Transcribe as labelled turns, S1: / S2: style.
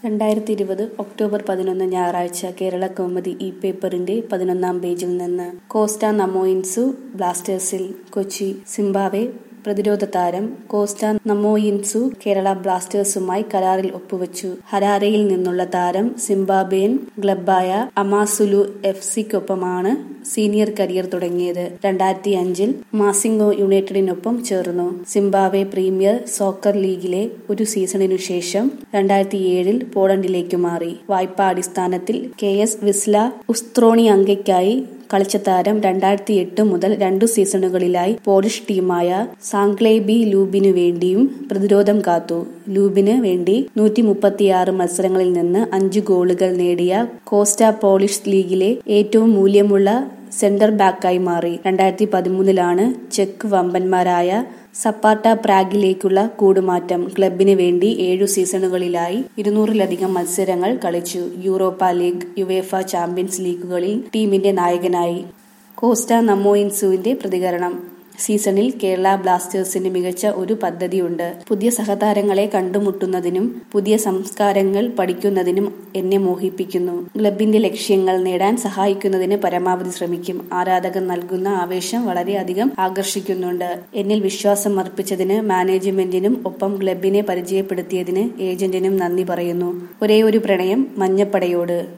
S1: രണ്ടായിരത്തി ഇരുപത് ഒക്ടോബർ പതിനൊന്ന് ഞായറാഴ്ച കേരള കൗമുദി ഇ പേപ്പറിന്റെ പതിനൊന്നാം പേജിൽ നിന്ന് കോസ്റ്റ നമോയിൻസു ബ്ലാസ്റ്റേഴ്സിൽ കൊച്ചി സിംബാവെ പ്രതിരോധ താരം കോസ്റ്റ നമോയിൻസു കേരള ബ്ലാസ്റ്റേഴ്സുമായി കരാറിൽ ഒപ്പുവച്ചു ഹരാരയിൽ നിന്നുള്ള താരം സിംബാബ്വേൻ ക്ലബായ അമാസുലു എഫ് സിക്കൊപ്പമാണ് സീനിയർ കരിയർ തുടങ്ങിയത് രണ്ടായിരത്തി അഞ്ചിൽ മാസിംഗോ യുണൈറ്റഡിനൊപ്പം ചേർന്നു സിംബാബ്വെ പ്രീമിയർ സോക്കർ ലീഗിലെ ഒരു സീസണിനു ശേഷം രണ്ടായിരത്തി ഏഴിൽ പോളണ്ടിലേക്ക് മാറി വായ്പാ അടിസ്ഥാനത്തിൽ കെ എസ് വിസ്ല ഉസ്ത്രോണി അങ്കയ്ക്കായി കളിച്ച താരം രണ്ടായിരത്തി എട്ട് മുതൽ രണ്ടു സീസണുകളിലായി പോളിഷ് ടീമായ സാങ്ക്ലേബി ലൂബിനു വേണ്ടിയും പ്രതിരോധം കാത്തു ലൂബിന് വേണ്ടി നൂറ്റി മുപ്പത്തിയാറ് മത്സരങ്ങളിൽ നിന്ന് അഞ്ച് ഗോളുകൾ നേടിയ കോസ്റ്റ പോളിഷ് ലീഗിലെ ഏറ്റവും മൂല്യമുള്ള സെന്റർ ബാക്കായി മാറി രണ്ടായിരത്തി പതിമൂന്നിലാണ് ചെക്ക് വമ്പന്മാരായ സപ്പാട്ട പ്രാഗിലേക്കുള്ള കൂടുമാറ്റം ക്ലബിന് വേണ്ടി ഏഴു സീസണുകളിലായി ഇരുന്നൂറിലധികം മത്സരങ്ങൾ കളിച്ചു യൂറോപ്പ ലീഗ് യുവേഫ ചാമ്പ്യൻസ് ലീഗുകളിൽ ടീമിന്റെ നായകനായി കോസ്റ്റ നമോയിൻസുവിന്റെ പ്രതികരണം സീസണിൽ കേരള ബ്ലാസ്റ്റേഴ്സിന് മികച്ച ഒരു പദ്ധതിയുണ്ട് പുതിയ സഹതാരങ്ങളെ കണ്ടുമുട്ടുന്നതിനും പുതിയ സംസ്കാരങ്ങൾ പഠിക്കുന്നതിനും എന്നെ മോഹിപ്പിക്കുന്നു ക്ലബിന്റെ ലക്ഷ്യങ്ങൾ നേടാൻ സഹായിക്കുന്നതിന് പരമാവധി ശ്രമിക്കും ആരാധകർ നൽകുന്ന ആവേശം വളരെയധികം ആകർഷിക്കുന്നുണ്ട് എന്നിൽ വിശ്വാസം അർപ്പിച്ചതിന് മാനേജ്മെന്റിനും ഒപ്പം ക്ലബിനെ പരിചയപ്പെടുത്തിയതിന് ഏജന്റിനും നന്ദി പറയുന്നു ഒരേ ഒരു പ്രണയം മഞ്ഞപ്പടയോട്